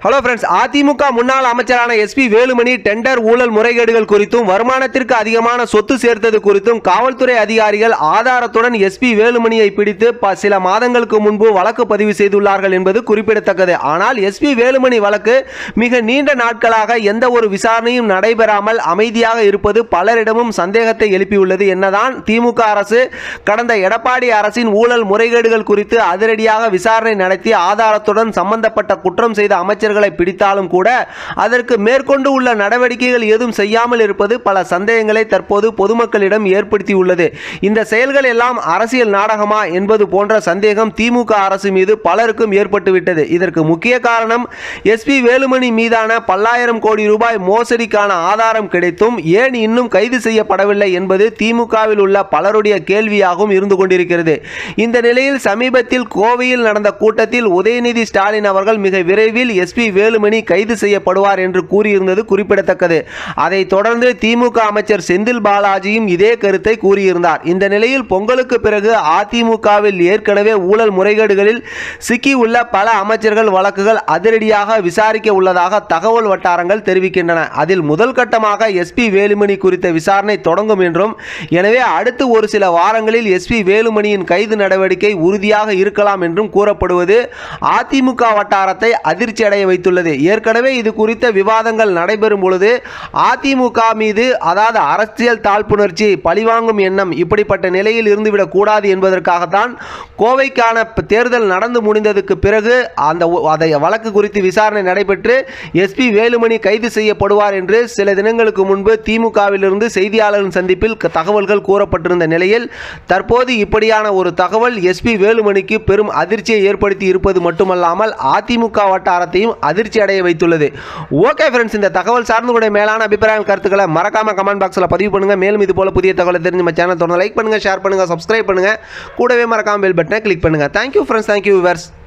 hello friends AIADMK முன்னாள் அமைச்சரான SP Velumani tender ஊழல் முறைகேடுகள் குறித்தும் வருமானத்திற்கு அதிகமான சொத்து சேர்த்தது குறித்தும் காவல்துறை அதிகாரிகள் ஆதாரத்துடன் எஸ்பி வேலுமணியை பிடித்து ப- சில மாதங்களுக்கு முன்பு வழக்கு பதிவு செய்துள்ளார்கள் என்பது குறிப்பிடத்தக்கது ஆனால் எஸ்பி வேலுமணி வழக்கு மிக நீண்ட நாட்களாக எந்த ஒரு விசாரணையும் நடைபெறாமல் அமைதியாக இருப்பது பலரிடமும் சந்தேகத்தை எழுப்பியுள்ளது என்னதான் திமுக அரசு கடந்த எடப்பாடி அரசின் ஊழல் முறைகேடுகள் குறித்து அதிரடியாக விசாரணை நடத்தி ஆதாரத்துடன் சம்பந்தப்பட்ட குற்றம் செய்த அமைச்சர்களை பிடித்தாலும் கூட அதற்கு மேற்கொண்டு உள்ள நடவடிக்கைகள் ஏதும் செய்யாமல் இருப்பது பல சந்தேகங்களை தற்போது பொதுமக்களிடம் ஏற்படுத்தியுள்ளது இந்த செயல்கள் எல்லாம் அரசியல் நாடகமா என்பது போன்ற சந்தேகம் திமுக அரசு மீது பலருக்கும் ஏற்பட்டுவிட்டது இதற்கு முக்கிய காரணம் எஸ்பி வேலுமணி மீதான பல்லாயிரம் கோடி ரூபாய் மோசடிக்கான ஆதாரம் கிடைத்தும் ஏன் இன்னும் கைது செய்யப்படவில்லை என்பது திமுகவில் உள்ள பலருடைய கேள்வியாகவும் இருந்து கொண்டிருக்கிறது இந்த நிலையில் சமீபத்தில் கோவையில் நடந்த கூட்டத்தில் உதயநிதி ஸ்டாலின் அவர்கள் மிக விரைவில் எஸ்பி வேலுமணி கைது செய்யப்படுவார் என்று கூறியிருந்தது குறிப்பிடத்தக்கது அதைத் தொடர்ந்து திமுக அமைச்சர் செந்தில் பாலாஜியும் இதே கருத்தை கூறியிருந்தார் இந்த நிலையில் பொங்கலுக்கு பிறகு அதிமுகவில் ஏற்கனவே ஊழல் முறைகேடுகளில் சிக்கியுள்ள பல அமைச்சர்கள் வழக்குகள் அதிரடியாக விசாரிக்க உள்ளதாக தகவல் வட்டாரங்கள் தெரிவிக்கின்றன அதில் முதல் கட்டமாக எஸ்பி வேலுமணி குறித்த விசாரணை தொடங்கும் என்றும் எனவே அடுத்து ஒரு சில வாரங்களில் எஸ்பி வேலுமணியின் கைது நடவடிக்கை உறுதியாக இருக்கலாம் என்றும் கூறப்படுவது அதிமுக வட்டாரத்தை அதிர்ச்சி அடைய வைத்துள்ளது ஏற்கனவே இது குறித்த விவாதங்கள் நடைபெறும் பொழுது அதிமுக மீது அதாவது அரசியல் தாழ்ப்புணர்ச்சி பழிவாங்கும் எண்ணம் இப்படிப்பட்ட நிலையில் இருந்துவிடக் கூடாது என்பதற்காகத்தான் கோவைக்கான ப- தேர்தல் நடந்து முடிந்ததுக்கு பிறகு அந்த ஒ- அதை வழக்கு குறித்து விசாரணை நடைபெற்று எஸ்பி வேலுமணி கைது செய்யப்படுவார் என்று சில தினங்களுக்கு முன்பு திமுகவிலிருந்து செய்தியாளர்கள் சந்திப்பில் க- தகவல்கள் கூறப்பட்டிருந்த நிலையில் தற்போது இப்படியான ஒரு தகவல் எஸ்பி வேலுமணிக்கு பெரும் அதிர்ச்சியை ஏற்படுத்தி இருப்பது மட்டுமல்லாமல் அதிமுக வட்டாரத்தையும் அதிர்ச்சி அடைய வைத்துள்ளது ஓகே ஃப்ரெண்ட்ஸ் இந்த தகவல் சார்ந்து கூட மேலான அபிப்பிராயம் கருத்துக்களை மறக்காம கமெண்ட் பாக்ஸில் பதிவு பண்ணுங்க மேலும் இது போல புதிய தகவலை தெரிஞ்சு நம்ம சேனல் தொடர்ந்து லைக் பண்ணுங்க ஷேர் பண்ணுங்க சப்ஸ்கிரைப் பண்ணுங்க கூடவே மறக்காம பெல் பட்டனை கிளிக் பண்ணுங்க தேங்க்யூ ஃப்ரெண்ட்ஸ் தேங்க்யூ விவர்ஸ்